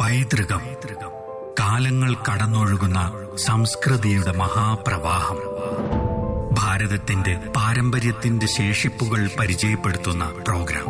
പൈതൃകം കാലങ്ങൾ കടന്നൊഴുകുന്ന സംസ്കൃതിയുടെ മഹാപ്രവാഹം ഭാരതത്തിന്റെ പാരമ്പര്യത്തിന്റെ ശേഷിപ്പുകൾ പരിചയപ്പെടുത്തുന്ന പ്രോഗ്രാം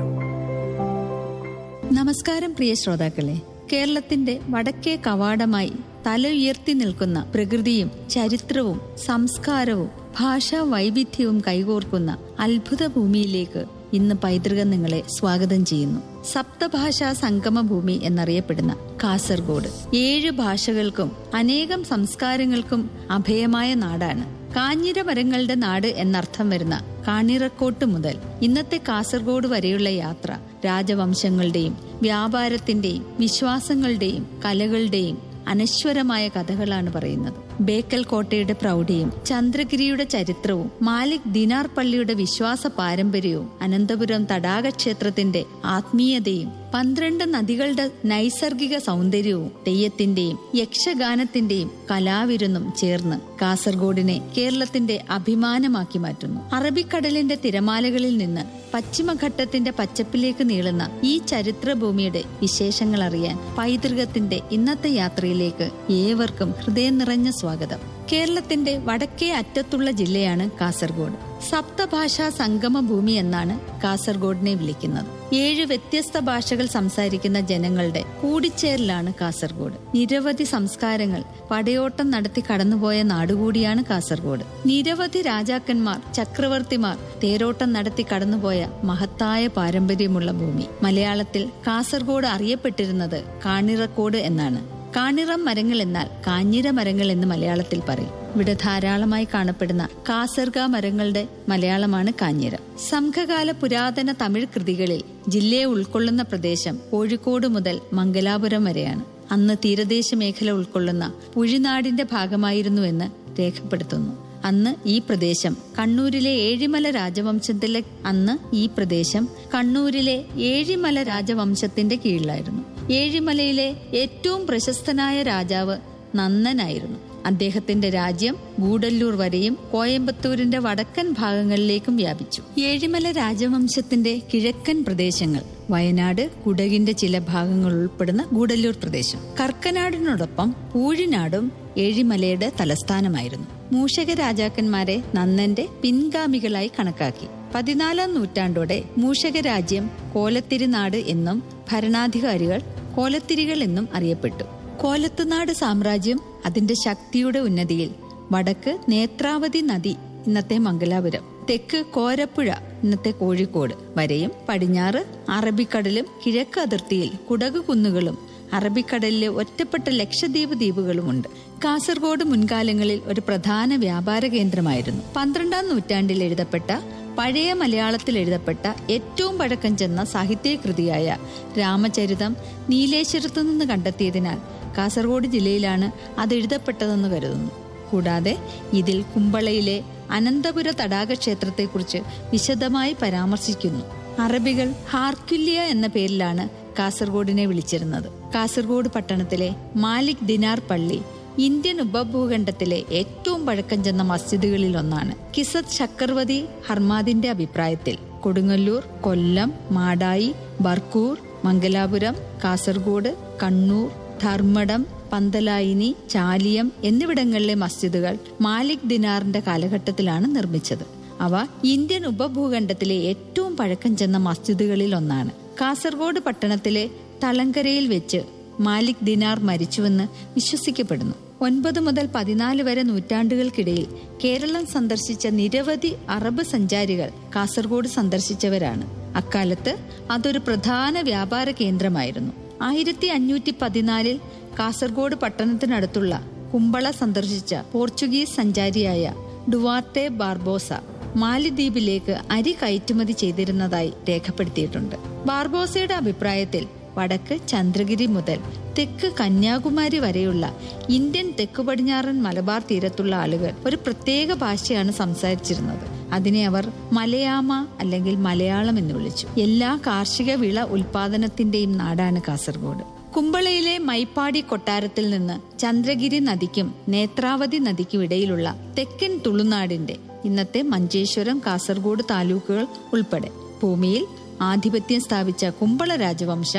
നമസ്കാരം പ്രിയ ശ്രോതാക്കളെ കേരളത്തിന്റെ വടക്കേ കവാടമായി തല ഉയർത്തി നിൽക്കുന്ന പ്രകൃതിയും ചരിത്രവും സംസ്കാരവും ഭാഷാ വൈവിധ്യവും കൈകോർക്കുന്ന അത്ഭുത ഭൂമിയിലേക്ക് ഇന്ന് പൈതൃകം നിങ്ങളെ സ്വാഗതം ചെയ്യുന്നു സപ്തഭാഷാ സംഗമ ഭൂമി എന്നറിയപ്പെടുന്ന കാസർഗോഡ് ഏഴ് ഭാഷകൾക്കും അനേകം സംസ്കാരങ്ങൾക്കും അഭയമായ നാടാണ് കാഞ്ഞിര മരങ്ങളുടെ നാട് എന്നർത്ഥം വരുന്ന കാണിറക്കോട്ട് മുതൽ ഇന്നത്തെ കാസർഗോഡ് വരെയുള്ള യാത്ര രാജവംശങ്ങളുടെയും വ്യാപാരത്തിന്റെയും വിശ്വാസങ്ങളുടെയും കലകളുടെയും അനശ്വരമായ കഥകളാണ് പറയുന്നത് ബേക്കൽ കോട്ടയുടെ പ്രൗഢിയും ചന്ദ്രഗിരിയുടെ ചരിത്രവും മാലിക് ദിനാർ പള്ളിയുടെ വിശ്വാസ പാരമ്പര്യവും അനന്തപുരം തടാകക്ഷേത്രത്തിന്റെ ആത്മീയതയും പന്ത്രണ്ട് നദികളുടെ നൈസർഗിക സൗന്ദര്യവും തെയ്യത്തിന്റെയും യക്ഷഗാനത്തിന്റെയും കലാവിരുന്നും ചേർന്ന് കാസർഗോഡിനെ കേരളത്തിന്റെ അഭിമാനമാക്കി മാറ്റുന്നു അറബിക്കടലിന്റെ തിരമാലകളിൽ നിന്ന് പശ്ചിമഘട്ടത്തിന്റെ പച്ചപ്പിലേക്ക് നീളുന്ന ഈ ചരിത്രഭൂമിയുടെ വിശേഷങ്ങൾ അറിയാൻ പൈതൃകത്തിന്റെ ഇന്നത്തെ യാത്രയിലേക്ക് ഏവർക്കും ഹൃദയം നിറഞ്ഞ സ്വാഗതം കേരളത്തിന്റെ വടക്കേ അറ്റത്തുള്ള ജില്ലയാണ് കാസർഗോഡ് സപ്തഭാഷാ സംഗമ ഭൂമി എന്നാണ് കാസർഗോഡിനെ വിളിക്കുന്നത് ഏഴ് വ്യത്യസ്ത ഭാഷകൾ സംസാരിക്കുന്ന ജനങ്ങളുടെ കൂടിച്ചേരലാണ് കാസർഗോഡ് നിരവധി സംസ്കാരങ്ങൾ പടയോട്ടം നടത്തി കടന്നുപോയ നാടുകൂടിയാണ് കാസർഗോഡ് നിരവധി രാജാക്കന്മാർ ചക്രവർത്തിമാർ തേരോട്ടം നടത്തി കടന്നുപോയ മഹത്തായ പാരമ്പര്യമുള്ള ഭൂമി മലയാളത്തിൽ കാസർഗോഡ് അറിയപ്പെട്ടിരുന്നത് കാണിറക്കോട് എന്നാണ് കാണിറം മരങ്ങൾ എന്നാൽ കാഞ്ഞിര മരങ്ങൾ എന്ന് മലയാളത്തിൽ പറയും ഇവിടെ ധാരാളമായി കാണപ്പെടുന്ന കാസർഗ മരങ്ങളുടെ മലയാളമാണ് കാഞ്ഞിരം സംഘകാല പുരാതന തമിഴ് കൃതികളിൽ ജില്ലയെ ഉൾക്കൊള്ളുന്ന പ്രദേശം കോഴിക്കോട് മുതൽ മംഗലാപുരം വരെയാണ് അന്ന് തീരദേശ മേഖല ഉൾക്കൊള്ളുന്ന പുഴിനാടിന്റെ ഭാഗമായിരുന്നുവെന്ന് രേഖപ്പെടുത്തുന്നു അന്ന് ഈ പ്രദേശം കണ്ണൂരിലെ ഏഴിമല രാജവംശത്തിലെ അന്ന് ഈ പ്രദേശം കണ്ണൂരിലെ ഏഴിമല രാജവംശത്തിന്റെ കീഴിലായിരുന്നു ഏഴിമലയിലെ ഏറ്റവും പ്രശസ്തനായ രാജാവ് നന്നനായിരുന്നു അദ്ദേഹത്തിന്റെ രാജ്യം ഗൂഡല്ലൂർ വരെയും കോയമ്പത്തൂരിന്റെ വടക്കൻ ഭാഗങ്ങളിലേക്കും വ്യാപിച്ചു ഏഴിമല രാജവംശത്തിന്റെ കിഴക്കൻ പ്രദേശങ്ങൾ വയനാട് കുടകിന്റെ ചില ഭാഗങ്ങൾ ഉൾപ്പെടുന്ന ഗൂഡല്ലൂർ പ്രദേശം കർക്കനാടിനോടൊപ്പം പൂഴിനാടും ഏഴിമലയുടെ തലസ്ഥാനമായിരുന്നു മൂഷക രാജാക്കന്മാരെ നന്നന്റെ പിൻഗാമികളായി കണക്കാക്കി പതിനാലാം നൂറ്റാണ്ടോടെ മൂഷക രാജ്യം കോലത്തിരിനാട് എന്നും ഭരണാധികാരികൾ കോലത്തിരികൾ എന്നും അറിയപ്പെട്ടു കോലത്തുനാട് സാമ്രാജ്യം അതിന്റെ ശക്തിയുടെ ഉന്നതിയിൽ വടക്ക് നേത്രാവതി നദി ഇന്നത്തെ മംഗലാപുരം തെക്ക് കോരപ്പുഴ ഇന്നത്തെ കോഴിക്കോട് വരെയും പടിഞ്ഞാറ് അറബിക്കടലും കിഴക്ക് അതിർത്തിയിൽ കുടക് കുന്നുകളും അറബിക്കടലിലെ ഒറ്റപ്പെട്ട ലക്ഷദ്വീപ് ദ്വീപുകളുമുണ്ട് കാസർഗോഡ് മുൻകാലങ്ങളിൽ ഒരു പ്രധാന വ്യാപാര കേന്ദ്രമായിരുന്നു പന്ത്രണ്ടാം നൂറ്റാണ്ടിൽ എഴുതപ്പെട്ട പഴയ മലയാളത്തിൽ എഴുതപ്പെട്ട ഏറ്റവും പഴക്കം ചെന്ന സാഹിത്യകൃതിയായ രാമചരിതം നീലേശ്വരത്തു നിന്ന് കണ്ടെത്തിയതിനാൽ കാസർഗോഡ് ജില്ലയിലാണ് അത് എഴുതപ്പെട്ടതെന്ന് കരുതുന്നു കൂടാതെ ഇതിൽ കുമ്പളയിലെ അനന്തപുര തടാക ക്ഷേത്രത്തെക്കുറിച്ച് വിശദമായി പരാമർശിക്കുന്നു അറബികൾ ഹാർക്കുല്യ എന്ന പേരിലാണ് കാസർഗോഡിനെ വിളിച്ചിരുന്നത് കാസർഗോഡ് പട്ടണത്തിലെ മാലിക് ദിനാർ പള്ളി ഇന്ത്യൻ ഉപഭൂഖണ്ഡത്തിലെ ഏറ്റവും പഴക്കം ചെന്ന മസ്ജിദുകളിൽ ഒന്നാണ് കിസത് ചക്രവർത്തി ഹർമാദിന്റെ അഭിപ്രായത്തിൽ കൊടുങ്ങല്ലൂർ കൊല്ലം മാടായി ബർക്കൂർ മംഗലാപുരം കാസർഗോഡ് കണ്ണൂർ ധർമ്മടം പന്തലായിനി ചാലിയം എന്നിവിടങ്ങളിലെ മസ്ജിദുകൾ മാലിക് ദിനാറിന്റെ കാലഘട്ടത്തിലാണ് നിർമ്മിച്ചത് അവ ഇന്ത്യൻ ഉപഭൂഖണ്ഡത്തിലെ ഏറ്റവും പഴക്കം ചെന്ന മസ്ജിദുകളിൽ ഒന്നാണ് കാസർഗോഡ് പട്ടണത്തിലെ തളങ്കരയിൽ വെച്ച് മാലിക് ദിനാർ മരിച്ചുവെന്ന് വിശ്വസിക്കപ്പെടുന്നു ഒൻപത് മുതൽ പതിനാല് വരെ നൂറ്റാണ്ടുകൾക്കിടയിൽ കേരളം സന്ദർശിച്ച നിരവധി അറബ് സഞ്ചാരികൾ കാസർഗോഡ് സന്ദർശിച്ചവരാണ് അക്കാലത്ത് അതൊരു പ്രധാന വ്യാപാര കേന്ദ്രമായിരുന്നു ആയിരത്തി അഞ്ഞൂറ്റി പതിനാലിൽ കാസർഗോഡ് പട്ടണത്തിനടുത്തുള്ള കുമ്പള സന്ദർശിച്ച പോർച്ചുഗീസ് സഞ്ചാരിയായ ഡുവാർട്ടെ ബാർബോസ മാലിദ്വീപിലേക്ക് അരി കയറ്റുമതി ചെയ്തിരുന്നതായി രേഖപ്പെടുത്തിയിട്ടുണ്ട് ബാർബോസയുടെ അഭിപ്രായത്തിൽ വടക്ക് ചന്ദ്രഗിരി മുതൽ തെക്ക് കന്യാകുമാരി വരെയുള്ള ഇന്ത്യൻ തെക്കു പടിഞ്ഞാറൻ മലബാർ തീരത്തുള്ള ആളുകൾ ഒരു പ്രത്യേക ഭാഷയാണ് സംസാരിച്ചിരുന്നത് അതിനെ അവർ മലയാമ അല്ലെങ്കിൽ മലയാളം എന്ന് വിളിച്ചു എല്ലാ കാർഷിക വിള ഉൽപാദനത്തിന്റെയും നാടാണ് കാസർഗോഡ് കുമ്പളയിലെ മൈപ്പാടി കൊട്ടാരത്തിൽ നിന്ന് ചന്ദ്രഗിരി നദിക്കും നേത്രാവതി നദിക്കും ഇടയിലുള്ള തെക്കൻ തുളുനാടിന്റെ ഇന്നത്തെ മഞ്ചേശ്വരം കാസർഗോഡ് താലൂക്കുകൾ ഉൾപ്പെടെ ഭൂമിയിൽ ആധിപത്യം സ്ഥാപിച്ച കുമ്പള രാജവംശം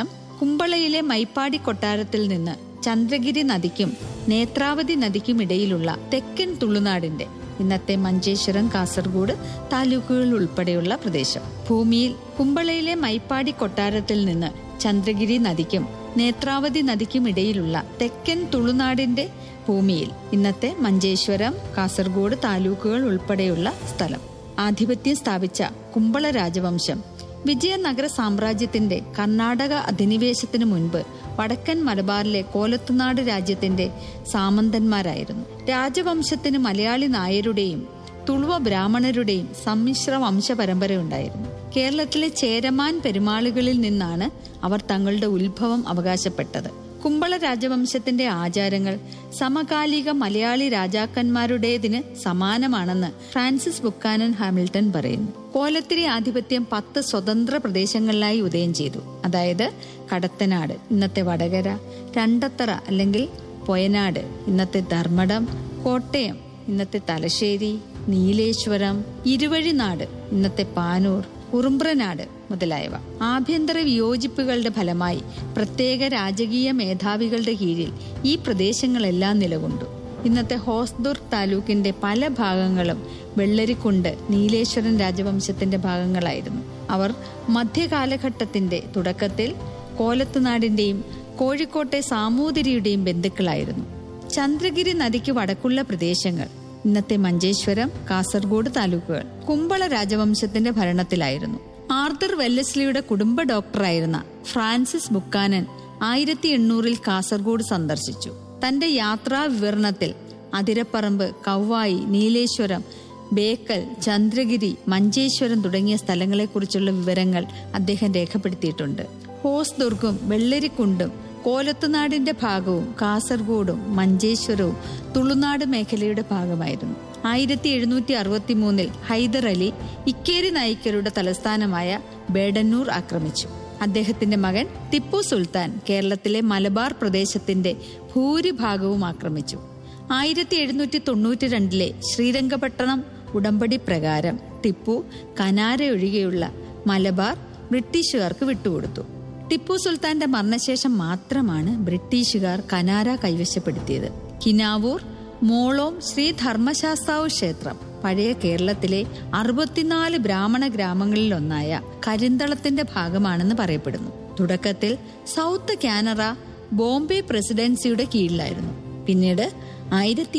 കുമ്പളയിലെ മൈപ്പാടി കൊട്ടാരത്തിൽ നിന്ന് ചന്ദ്രഗിരി നദിക്കും നേത്രാവതി നദിക്കും ഇടയിലുള്ള തെക്കൻ തുളുനാടിന്റെ ഇന്നത്തെ മഞ്ചേശ്വരം കാസർഗോഡ് താലൂക്കുകൾ ഉൾപ്പെടെയുള്ള പ്രദേശം ഭൂമിയിൽ കുമ്പളയിലെ മൈപ്പാടി കൊട്ടാരത്തിൽ നിന്ന് ചന്ദ്രഗിരി നദിക്കും നേത്രാവതി നദിക്കും ഇടയിലുള്ള തെക്കൻ തുളുനാടിന്റെ ഭൂമിയിൽ ഇന്നത്തെ മഞ്ചേശ്വരം കാസർഗോഡ് താലൂക്കുകൾ ഉൾപ്പെടെയുള്ള സ്ഥലം ആധിപത്യം സ്ഥാപിച്ച കുമ്പള രാജവംശം വിജയനഗര സാമ്രാജ്യത്തിന്റെ കർണാടക അധിനിവേശത്തിനു മുൻപ് വടക്കൻ മലബാറിലെ കോലത്തുനാട് രാജ്യത്തിന്റെ സാമന്തന്മാരായിരുന്നു രാജവംശത്തിന് മലയാളി നായരുടെയും തുളുവ ബ്രാഹ്മണരുടെയും സമ്മിശ്ര വംശ പരമ്പരയുണ്ടായിരുന്നു കേരളത്തിലെ ചേരമാൻ പെരുമാളുകളിൽ നിന്നാണ് അവർ തങ്ങളുടെ ഉത്ഭവം അവകാശപ്പെട്ടത് കുമ്പള രാജവംശത്തിന്റെ ആചാരങ്ങൾ സമകാലിക മലയാളി രാജാക്കന്മാരുടേതിന് സമാനമാണെന്ന് ഫ്രാൻസിസ് ബുക്കാനൻ ഹാമിൽട്ടൺ പറയുന്നു കോലത്തിരി ആധിപത്യം പത്ത് സ്വതന്ത്ര പ്രദേശങ്ങളിലായി ഉദയം ചെയ്തു അതായത് കടത്തനാട് ഇന്നത്തെ വടകര രണ്ടത്തറ അല്ലെങ്കിൽ പൊയനാട് ഇന്നത്തെ ധർമ്മടം കോട്ടയം ഇന്നത്തെ തലശ്ശേരി നീലേശ്വരം ഇരുവഴിനാട് ഇന്നത്തെ പാനൂർ ഉറുമ്പ്രനാട് മുതലായവ ആഭ്യന്തര വിയോജിപ്പുകളുടെ ഫലമായി പ്രത്യേക രാജകീയ മേധാവികളുടെ കീഴിൽ ഈ പ്രദേശങ്ങളെല്ലാം നിലകൊണ്ടു ഇന്നത്തെ ഹോസ്ദുർഗ് താലൂക്കിന്റെ പല ഭാഗങ്ങളും വെള്ളരിക്കുണ്ട് നീലേശ്വരൻ രാജവംശത്തിന്റെ ഭാഗങ്ങളായിരുന്നു അവർ മധ്യകാലഘട്ടത്തിന്റെ തുടക്കത്തിൽ കോലത്തുനാടിന്റെയും കോഴിക്കോട്ടെ സാമൂതിരിയുടെയും ബന്ധുക്കളായിരുന്നു ചന്ദ്രഗിരി നദിക്ക് വടക്കുള്ള പ്രദേശങ്ങൾ ഇന്നത്തെ മഞ്ചേശ്വരം കാസർഗോഡ് താലൂക്കുകൾ കുമ്പള രാജവംശത്തിന്റെ ഭരണത്തിലായിരുന്നു ആർത്തർ വെല്ലസ്ലിയുടെ കുടുംബ ഡോക്ടറായിരുന്ന ഫ്രാൻസിസ് ബുക്കാനൻ ആയിരത്തി എണ്ണൂറിൽ കാസർഗോഡ് സന്ദർശിച്ചു തന്റെ യാത്രാ വിവരണത്തിൽ അതിരപ്പറമ്പ് കൗവായി നീലേശ്വരം ബേക്കൽ ചന്ദ്രഗിരി മഞ്ചേശ്വരം തുടങ്ങിയ സ്ഥലങ്ങളെക്കുറിച്ചുള്ള വിവരങ്ങൾ അദ്ദേഹം രേഖപ്പെടുത്തിയിട്ടുണ്ട് ഹോസ്ദുർഗും വെള്ളരിക്കുണ്ടും കോലത്തുനാടിന്റെ ഭാഗവും കാസർഗോഡും മഞ്ചേശ്വരവും തുളുനാട് മേഖലയുടെ ഭാഗമായിരുന്നു ആയിരത്തി എഴുന്നൂറ്റി അറുപത്തി മൂന്നിൽ ഹൈദർ അലി ഇക്കേരി നായിക്കരുടെ തലസ്ഥാനമായ ബേഡന്നൂർ ആക്രമിച്ചു അദ്ദേഹത്തിന്റെ മകൻ ടിപ്പു സുൽത്താൻ കേരളത്തിലെ മലബാർ പ്രദേശത്തിന്റെ ഭൂരിഭാഗവും ആക്രമിച്ചു ആയിരത്തി എഴുന്നൂറ്റി തൊണ്ണൂറ്റി രണ്ടിലെ ശ്രീരംഗപട്ടണം ഉടമ്പടി പ്രകാരം ടിപ്പു കനാര ഒഴികെയുള്ള മലബാർ ബ്രിട്ടീഷുകാർക്ക് വിട്ടുകൊടുത്തു ടിപ്പു സുൽത്താന്റെ മരണശേഷം മാത്രമാണ് ബ്രിട്ടീഷുകാർ കനാര കൈവശപ്പെടുത്തിയത് കിനാവൂർ മോളോം ശ്രീ ധർമ്മശാസ്താവ് ക്ഷേത്രം പഴയ കേരളത്തിലെ അറുപത്തിനാല് ബ്രാഹ്മണ ഗ്രാമങ്ങളിലൊന്നായ കരിന്തളത്തിന്റെ ഭാഗമാണെന്ന് പറയപ്പെടുന്നു തുടക്കത്തിൽ സൗത്ത് കാനറ ബോംബെ പ്രസിഡൻസിയുടെ കീഴിലായിരുന്നു പിന്നീട് ആയിരത്തി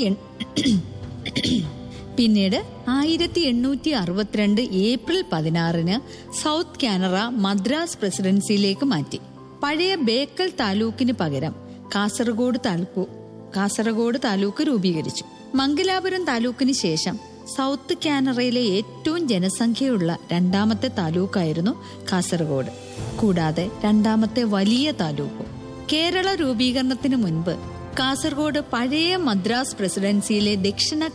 പിന്നീട് ആയിരത്തി എണ്ണൂറ്റി അറുപത്തിരണ്ട് ഏപ്രിൽ പതിനാറിന് സൗത്ത് കാനറ മദ്രാസ് പ്രസിഡൻസിയിലേക്ക് മാറ്റി പഴയ ബേക്കൽ താലൂക്കിന് പകരം കാസർഗോഡ് താലൂക്ക് കാസർഗോഡ് താലൂക്ക് രൂപീകരിച്ചു മംഗലാപുരം താലൂക്കിന് ശേഷം സൗത്ത് കാനറയിലെ ഏറ്റവും ജനസംഖ്യയുള്ള രണ്ടാമത്തെ താലൂക്കായിരുന്നു കാസർഗോഡ് കൂടാതെ രണ്ടാമത്തെ വലിയ താലൂക്കും കേരള രൂപീകരണത്തിന് മുൻപ് കാസർഗോഡ് പഴയ മദ്രാസ് പ്രസിഡൻസിയിലെ ദക്ഷിണ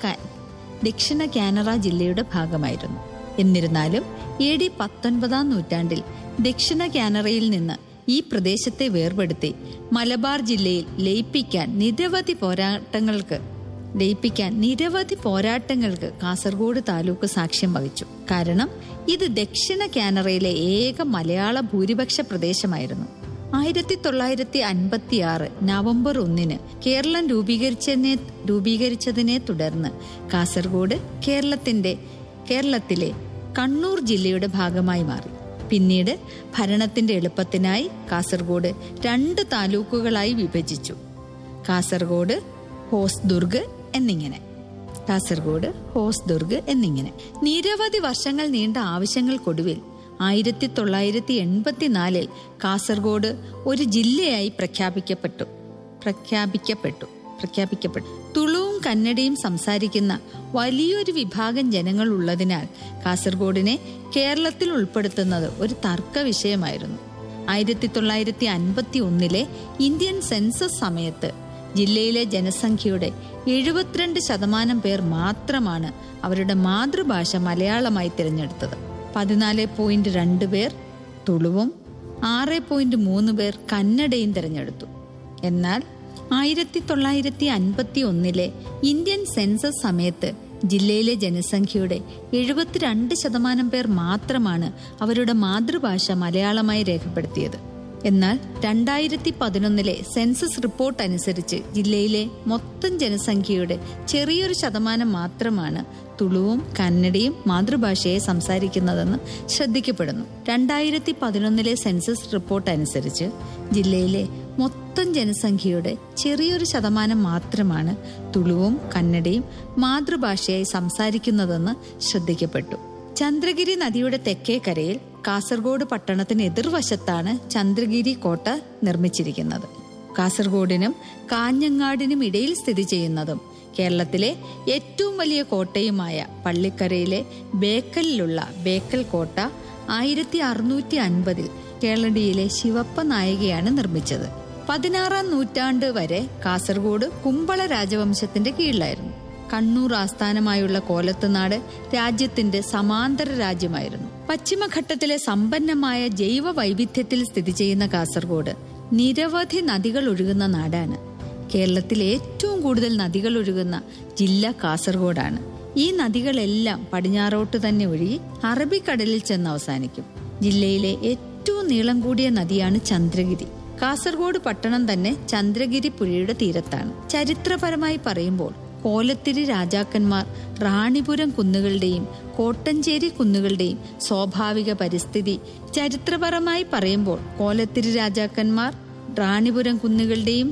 ദക്ഷിണ കാനറ ജില്ലയുടെ ഭാഗമായിരുന്നു എന്നിരുന്നാലും എ ഡി പത്തൊൻപതാം നൂറ്റാണ്ടിൽ ദക്ഷിണ കാനറയിൽ നിന്ന് ഈ പ്രദേശത്തെ വേർപെടുത്തി മലബാർ ജില്ലയിൽ ലയിപ്പിക്കാൻ നിരവധി പോരാട്ടങ്ങൾക്ക് ലയിപ്പിക്കാൻ നിരവധി പോരാട്ടങ്ങൾക്ക് കാസർഗോഡ് താലൂക്ക് സാക്ഷ്യം വഹിച്ചു കാരണം ഇത് ദക്ഷിണ കാനറയിലെ ഏക മലയാള ഭൂരിപക്ഷ പ്രദേശമായിരുന്നു ആയിരത്തി തൊള്ളായിരത്തി അൻപത്തി ആറ് നവംബർ ഒന്നിന് കേരളം രൂപീകരിച്ചതിനെ രൂപീകരിച്ചതിനെ തുടർന്ന് കാസർഗോഡ് കേരളത്തിന്റെ കേരളത്തിലെ കണ്ണൂർ ജില്ലയുടെ ഭാഗമായി മാറി പിന്നീട് ഭരണത്തിന്റെ എളുപ്പത്തിനായി കാസർഗോഡ് രണ്ട് താലൂക്കുകളായി വിഭജിച്ചു കാസർഗോഡ് ഹോസ്ദുർഗ് എന്നിങ്ങനെ കാസർഗോഡ് ഹോസ്ദുർഗ് എന്നിങ്ങനെ നിരവധി വർഷങ്ങൾ നീണ്ട ആവശ്യങ്ങൾക്കൊടുവിൽ ആയിരത്തി തൊള്ളായിരത്തി എൺപത്തിനാലിൽ കാസർഗോഡ് ഒരു ജില്ലയായി പ്രഖ്യാപിക്കപ്പെട്ടു പ്രഖ്യാപിക്കപ്പെട്ടു പ്രഖ്യാപിക്കപ്പെട്ടു തുളുവും കന്നഡയും സംസാരിക്കുന്ന വലിയൊരു വിഭാഗം ജനങ്ങൾ ഉള്ളതിനാൽ കാസർഗോഡിനെ കേരളത്തിൽ ഉൾപ്പെടുത്തുന്നത് ഒരു തർക്ക വിഷയമായിരുന്നു ആയിരത്തി തൊള്ളായിരത്തി അൻപത്തി ഒന്നിലെ ഇന്ത്യൻ സെൻസസ് സമയത്ത് ജില്ലയിലെ ജനസംഖ്യയുടെ എഴുപത്തിരണ്ട് ശതമാനം പേർ മാത്രമാണ് അവരുടെ മാതൃഭാഷ മലയാളമായി തിരഞ്ഞെടുത്തത് പതിനാല് പോയിന്റ് രണ്ട് പേർ തുളുവും ആറ് പോയിന്റ് മൂന്ന് പേർ കന്നഡയും തിരഞ്ഞെടുത്തു എന്നാൽ ആയിരത്തി തൊള്ളായിരത്തി അൻപത്തി ഒന്നിലെ ഇന്ത്യൻ സെൻസസ് സമയത്ത് ജില്ലയിലെ ജനസംഖ്യയുടെ എഴുപത്തിരണ്ട് ശതമാനം പേർ മാത്രമാണ് അവരുടെ മാതൃഭാഷ മലയാളമായി രേഖപ്പെടുത്തിയത് എന്നാൽ രണ്ടായിരത്തി പതിനൊന്നിലെ സെൻസസ് റിപ്പോർട്ട് അനുസരിച്ച് ജില്ലയിലെ മൊത്തം ജനസംഖ്യയുടെ ചെറിയൊരു ശതമാനം മാത്രമാണ് തുളുവും കന്നഡയും മാതൃഭാഷയെ സംസാരിക്കുന്നതെന്ന് ശ്രദ്ധിക്കപ്പെടുന്നു രണ്ടായിരത്തി പതിനൊന്നിലെ സെൻസസ് റിപ്പോർട്ട് അനുസരിച്ച് ജില്ലയിലെ മൊത്തം ജനസംഖ്യയുടെ ചെറിയൊരു ശതമാനം മാത്രമാണ് തുളുവും കന്നഡയും മാതൃഭാഷയായി സംസാരിക്കുന്നതെന്ന് ശ്രദ്ധിക്കപ്പെട്ടു ചന്ദ്രഗിരി നദിയുടെ തെക്കേ കരയിൽ കാസർഗോഡ് പട്ടണത്തിന് എതിർവശത്താണ് ചന്ദ്രഗിരി കോട്ട നിർമ്മിച്ചിരിക്കുന്നത് കാസർഗോഡിനും കാഞ്ഞങ്ങാടിനും ഇടയിൽ സ്ഥിതി ചെയ്യുന്നതും കേരളത്തിലെ ഏറ്റവും വലിയ കോട്ടയുമായ പള്ളിക്കരയിലെ ബേക്കലിലുള്ള ബേക്കൽ കോട്ട ആയിരത്തി അറുന്നൂറ്റി അൻപതിൽ കേരളടിയിലെ ശിവപ്പ നായികയാണ് നിർമ്മിച്ചത് പതിനാറാം നൂറ്റാണ്ട് വരെ കാസർഗോഡ് കുമ്പള രാജവംശത്തിന്റെ കീഴിലായിരുന്നു കണ്ണൂർ ആസ്ഥാനമായുള്ള കോലത്തുനാട് രാജ്യത്തിന്റെ സമാന്തര രാജ്യമായിരുന്നു പശ്ചിമഘട്ടത്തിലെ സമ്പന്നമായ ജൈവ വൈവിധ്യത്തിൽ സ്ഥിതി ചെയ്യുന്ന കാസർഗോഡ് നിരവധി നദികൾ ഒഴുകുന്ന നാടാണ് കേരളത്തിലെ ഏറ്റവും കൂടുതൽ നദികൾ ഒഴുകുന്ന ജില്ല കാസർഗോഡാണ് ഈ നദികളെല്ലാം പടിഞ്ഞാറോട്ട് തന്നെ ഒഴുകി അറബിക്കടലിൽ ചെന്ന് അവസാനിക്കും ജില്ലയിലെ ഏറ്റവും നീളം കൂടിയ നദിയാണ് ചന്ദ്രഗിരി കാസർഗോഡ് പട്ടണം തന്നെ ചന്ദ്രഗിരി പുഴയുടെ തീരത്താണ് ചരിത്രപരമായി പറയുമ്പോൾ കോലത്തിരി രാജാക്കന്മാർ റാണിപുരം കുന്നുകളുടെയും കോട്ടഞ്ചേരി കുന്നുകളുടെയും സ്വാഭാവിക പരിസ്ഥിതി ചരിത്രപരമായി പറയുമ്പോൾ കോലത്തിരി രാജാക്കന്മാർ റാണിപുരം കുന്നുകളുടെയും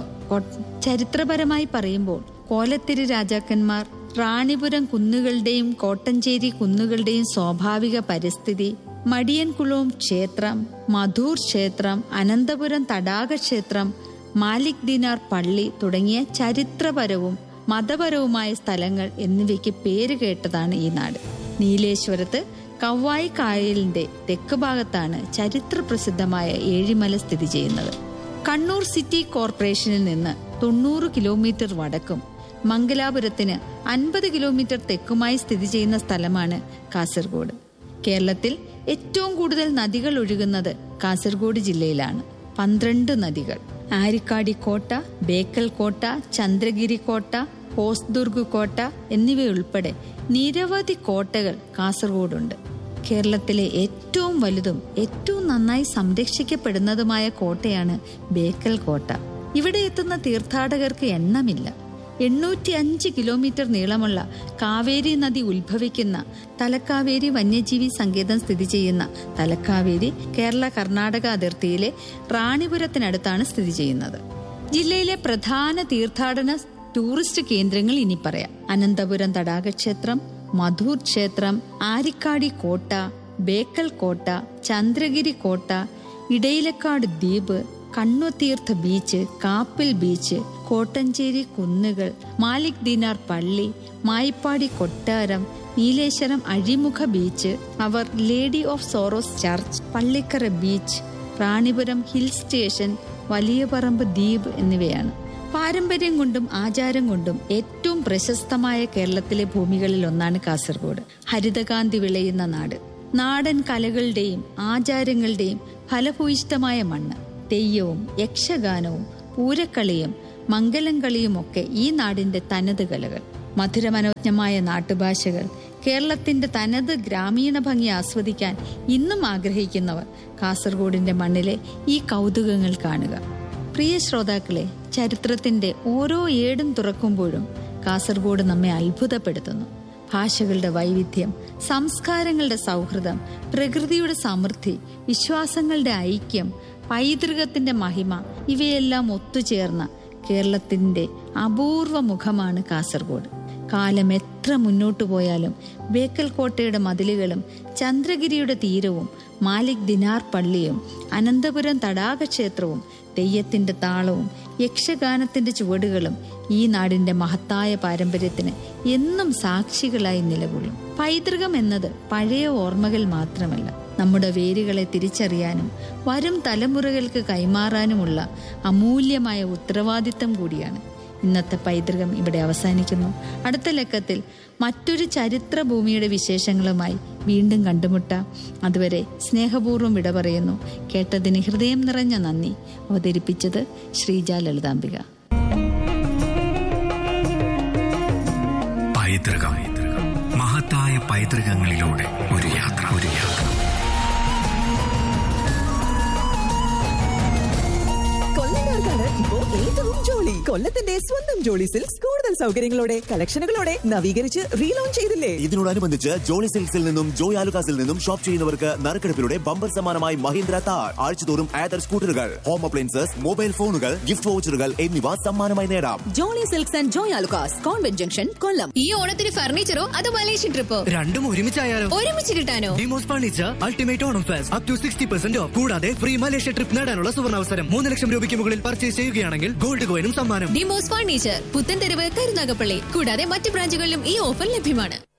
ചരിത്രപരമായി പറയുമ്പോൾ കോലത്തിരി രാജാക്കന്മാർ റാണിപുരം കുന്നുകളുടെയും കോട്ടഞ്ചേരി കുന്നുകളുടെയും സ്വാഭാവിക പരിസ്ഥിതി മടിയൻകുളവും ക്ഷേത്രം മധൂർ ക്ഷേത്രം അനന്തപുരം തടാക ക്ഷേത്രം മാലിക് ദിനാർ പള്ളി തുടങ്ങിയ ചരിത്രപരവും മതപരവുമായ സ്ഥലങ്ങൾ എന്നിവയ്ക്ക് പേര് കേട്ടതാണ് ഈ നാട് നീലേശ്വരത്ത് കവ്വായി കായലിന്റെ തെക്ക് ഭാഗത്താണ് ചരിത്ര പ്രസിദ്ധമായ ഏഴിമല സ്ഥിതി ചെയ്യുന്നത് കണ്ണൂർ സിറ്റി കോർപ്പറേഷനിൽ നിന്ന് തൊണ്ണൂറ് കിലോമീറ്റർ വടക്കും മംഗലാപുരത്തിന് അൻപത് കിലോമീറ്റർ തെക്കുമായി സ്ഥിതി ചെയ്യുന്ന സ്ഥലമാണ് കാസർഗോഡ് കേരളത്തിൽ ഏറ്റവും കൂടുതൽ നദികൾ ഒഴുകുന്നത് കാസർഗോഡ് ജില്ലയിലാണ് പന്ത്രണ്ട് നദികൾ ആരിക്കാടി കോട്ട ബേക്കൽ കോട്ട ചന്ദ്രഗിരി കോട്ട ഹോസ്ദുർഗ് കോട്ട എന്നിവയുൾപ്പെടെ നിരവധി കോട്ടകൾ കാസർഗോഡുണ്ട് കേരളത്തിലെ ഏറ്റവും വലുതും ഏറ്റവും നന്നായി സംരക്ഷിക്കപ്പെടുന്നതുമായ കോട്ടയാണ് ബേക്കൽ കോട്ട ഇവിടെ എത്തുന്ന തീർത്ഥാടകർക്ക് എണ്ണമില്ല എണ്ണൂറ്റി അഞ്ച് കിലോമീറ്റർ നീളമുള്ള കാവേരി നദി ഉത്ഭവിക്കുന്ന തലക്കാവേരി വന്യജീവി സങ്കേതം സ്ഥിതി ചെയ്യുന്ന തലക്കാവേരി കേരള കർണാടക അതിർത്തിയിലെ റാണിപുരത്തിനടുത്താണ് സ്ഥിതി ചെയ്യുന്നത് ജില്ലയിലെ പ്രധാന തീർത്ഥാടന ടൂറിസ്റ്റ് കേന്ദ്രങ്ങൾ ഇനി പറയാം അനന്തപുരം തടാകക്ഷേത്രം മധൂർ ക്ഷേത്രം ആരിക്കാടി കോട്ട ബേക്കൽ കോട്ട ചന്ദ്രഗിരി കോട്ട ഇടയിലക്കാട് ദ്വീപ് കണ്ണുതീർത്ഥ ബീച്ച് കാപ്പിൽ ബീച്ച് കോട്ടഞ്ചേരി കുന്നുകൾ മാലിക് ദിനാർ പള്ളി മായിപ്പാടി കൊട്ടാരം നീലേശ്വരം അഴിമുഖ beach our lady of sorrows church Pallikkara beach Ranipuram hill station Valiyaparamba ദ്വീപ് എന്നിവയാണ് പാരമ്പര്യം കൊണ്ടും ആചാരം കൊണ്ടും ഏറ്റവും പ്രശസ്തമായ കേരളത്തിലെ ഭൂമികളിൽ ഒന്നാണ് കാസർഗോഡ് ഹരിതകാന്തി വിളയുന്ന നാട് നാടൻ കലകളുടെയും ആചാരങ്ങളുടെയും ഫലഭൂയിഷ്ടമായ മണ്ണ് തെയ്യവും യക്ഷഗാനവും പൂരക്കളിയും മംഗലംകളിയും ഒക്കെ ഈ നാടിന്റെ തനത് കലകൾ മധുരമനോജ്ഞമായ നാട്ടുഭാഷകൾ കേരളത്തിന്റെ തനത് ഗ്രാമീണ ഭംഗി ആസ്വദിക്കാൻ ഇന്നും ആഗ്രഹിക്കുന്നവർ കാസർഗോഡിന്റെ മണ്ണിലെ ഈ കൗതുകങ്ങൾ കാണുക പ്രിയ ശ്രോതാക്കളെ ചരിത്രത്തിന്റെ ഓരോ ഏടും തുറക്കുമ്പോഴും കാസർഗോഡ് നമ്മെ അത്ഭുതപ്പെടുത്തുന്നു ഭാഷകളുടെ വൈവിധ്യം സംസ്കാരങ്ങളുടെ സൗഹൃദം പ്രകൃതിയുടെ സമൃദ്ധി വിശ്വാസങ്ങളുടെ ഐക്യം പൈതൃകത്തിന്റെ മഹിമ ഇവയെല്ലാം ഒത്തുചേർന്ന കേരളത്തിന്റെ അപൂർവ മുഖമാണ് കാസർഗോഡ് കാലം എത്ര മുന്നോട്ടു പോയാലും ബേക്കൽ കോട്ടയുടെ മതിലുകളും ചന്ദ്രഗിരിയുടെ തീരവും മാലിക് ദിനാർ പള്ളിയും അനന്തപുരം തടാകക്ഷേത്രവും തെയ്യത്തിന്റെ താളവും യക്ഷഗാനത്തിന്റെ ചുവടുകളും ഈ നാടിന്റെ മഹത്തായ പാരമ്പര്യത്തിന് എന്നും സാക്ഷികളായി നിലകൊള്ളും പൈതൃകം എന്നത് പഴയ ഓർമ്മകൾ മാത്രമല്ല നമ്മുടെ വേരുകളെ തിരിച്ചറിയാനും വരും തലമുറകൾക്ക് കൈമാറാനുമുള്ള അമൂല്യമായ ഉത്തരവാദിത്തം കൂടിയാണ് ഇന്നത്തെ പൈതൃകം ഇവിടെ അവസാനിക്കുന്നു അടുത്ത ലക്കത്തിൽ മറ്റൊരു ചരിത്ര ഭൂമിയുടെ വിശേഷങ്ങളുമായി വീണ്ടും കണ്ടുമുട്ടാം അതുവരെ സ്നേഹപൂർവ്വം വിട പറയുന്നു കേട്ടതിന് ഹൃദയം നിറഞ്ഞ നന്ദി അവതരിപ്പിച്ചത് ശ്രീജ ലളിതാംബിക പൈതൃകം മഹത്തായ പൈതൃകങ്ങളിലൂടെ ഒരു യാത്ര ഒരു യാത്ര ഇപ്പോ ഏറ്റവും ജോളി കൊല്ലത്തിന്റെ സ്വന്തം ജോളി സിൽക്സ് കൂടുതൽ സൗകര്യങ്ങളോടെ കളക്ഷനുകളോടെ നവീകരിച്ച് റീലോഞ്ച് ചെയ്തില്ലേ ഇതിനോടനുബന്ധിച്ച് ജോളി സിൽക്സിൽ നിന്നും ജോയ് ആലുകാസിൽ നിന്നും ഷോപ്പ് ചെയ്യുന്നവർക്ക് നറുക്കെടുപ്പിലൂടെ ബമ്പർ സമ്മാനമായി മഹീന്ദ്ര താർ ആഴ്ചതോറും ആദർ സ്കൂട്ടറുകൾ ഹോം അപ്ലയൻസസ് മൊബൈൽ ഫോണുകൾ ഗിഫ്റ്റ് വൗച്ചറുകൾ എന്നിവ സമ്മാനമായി നേടാം Jolly Silks and Joy Alukkas convent junction Kollam ഈ ഓണത്തിന് ഫർണിച്ചറോ അതോ മലേഷ്യൻ ട്രിപ്പോ രണ്ടും ഒരുമിച്ചായാലോ ഒരുമിച്ച് കിട്ടാനോ Demos furniture ultimate Onam fest up to sixty percent off കൂടാതെ ഫ്രീ മലേഷ്യ ട്രിപ്പ് നേടാനുള്ള സുവർണാവസരം മൂന്ന് ലക്ഷം രൂപയ്ക്ക് മുകളിൽ പർച്ചേസ് ചെയ്യുകയാണെങ്കിൽ ഗോൾഡ് കോയിനും സമ്മാനം ഡിമോസ് ഫർണിച്ചർ പുത്തൻതെരുവ് കരുനാഗപ്പള്ളി കൂടാതെ മറ്റ് ബ്രാഞ്ചുകളിലും ഈ ഓഫർ ലഭ്യമാണ്